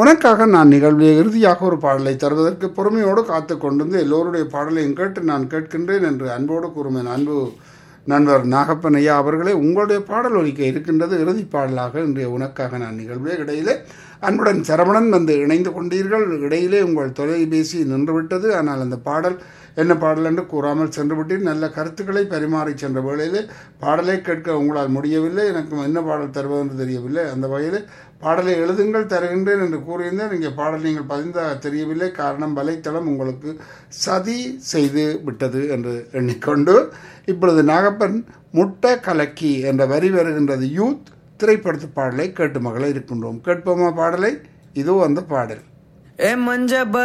உனக்காக நான் நிகழ்வில் இறுதியாக ஒரு பாடலை தருவதற்கு பொறுமையோடு காத்து கொண்டிருந்து எல்லோருடைய பாடலையும் கேட்டு நான் கேட்கின்றேன் என்று அன்போடு கூறுவேன் அன்பு நண்பர் நாகப்பன் ஐயா அவர்களே உங்களுடைய பாடல் ஒலிக்க இருக்கின்றது இறுதி பாடலாக இன்றைய உனக்காக நான் நிகழ்வே இடையிலே அன்புடன் சரவணன் வந்து இணைந்து கொண்டீர்கள் இடையிலே உங்கள் தொலைபேசி நின்றுவிட்டது ஆனால் அந்த பாடல் என்ன பாடல் என்று கூறாமல் சென்று விட்டீர் நல்ல கருத்துக்களை பரிமாறி சென்ற வேளையிலே பாடலை கேட்க உங்களால் முடியவில்லை எனக்கு என்ன பாடல் தருவது என்று தெரியவில்லை அந்த வகையில் பாடலை எழுதுங்கள் தருகின்றேன் என்று கூறியிருந்தேன் இங்கே பாடல் நீங்கள் பதிந்தாக தெரியவில்லை காரணம் வலைத்தளம் உங்களுக்கு சதி செய்து விட்டது என்று எண்ணிக்கொண்டு இப்பொழுது நாகப்பன் முட்டை கலக்கி என்ற வரி வருகின்றது யூத் திரைப்படத்து பாடலை கேட்டு மகளே இருக்கின்றோம் கேட்போமா பாடலை இதோ அந்த பாடல் ஏ மஞ்ச